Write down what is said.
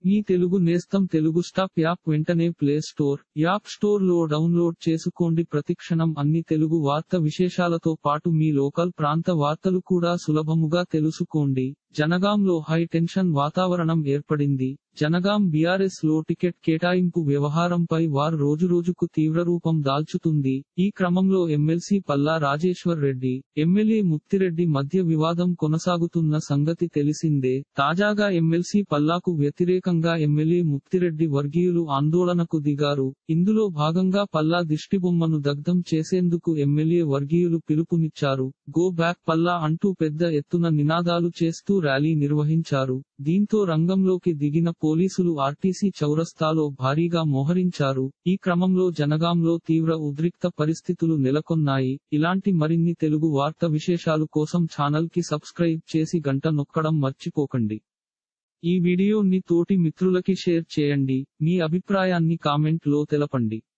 మీ తెలుగు నేస్తం Telugu stop app వెంటనే play store app store లో డౌన్లోడ్ చేసుకోండి ప్రతిక్షణం అన్ని తెలుగు వార్త విశేషాలతో పాటు మీ లోకల్ ప్రాంత వార్తలు కూడా సులభముగా తెలుసుకోండి జనగాంలో హై టెన్షన్ వాతావరణం ఏర్పడింది జనగాం బీఆర్ఎస్ లో టికెట్ కేటాయింపు వ్యవహారంపై వార్ రోజురోజుకు తీవ్రరూపం దాల్చుతుంది ఈ క్రమంలో ఎమ్మెల్సీ పల్లా రాజేశ్వర్ రెడ్డి ఎమ్మెల్యే ముత్తిరెడ్డి మధ్య వివాదం కొనసాగుతున్న సంగతి తెలిసిందే తాజాగా ఎమ్మెల్సీ పల్లాకు వ్యతిరేకంగా ఎమ్మెల్యే ముత్తిరెడ్డి వర్గీయులు ఆందోళనకు దిగారు ఇందులో భాగంగా పల్లా దిష్టిబొమ్మను దగ్ధం చేసేందుకు ఎమ్మెల్యే వర్గీయులు పిలుపునిచ్చారు గో బ్యాక్ పల్లా అంటూ పెద్ద ఎత్తున నినాదాలు చేస్తూ ర్యాలీ నిర్వహించారు దీంతో రంగంలోకి దిగిన పోలీసులు ఆర్టీసీ చౌరస్తాలో భారీగా మోహరించారు ఈ క్రమంలో జనగాంలో తీవ్ర ఉద్రిక్త పరిస్థితులు నెలకొన్నాయి ఇలాంటి మరిన్ని తెలుగు వార్త విశేషాలు కోసం ఛానల్ కి సబ్స్క్రైబ్ చేసి గంట నొక్కడం మర్చిపోకండి ఈ వీడియోని తోటి మిత్రులకి షేర్ చేయండి మీ అభిప్రాయాన్ని కామెంట్ లో తెలపండి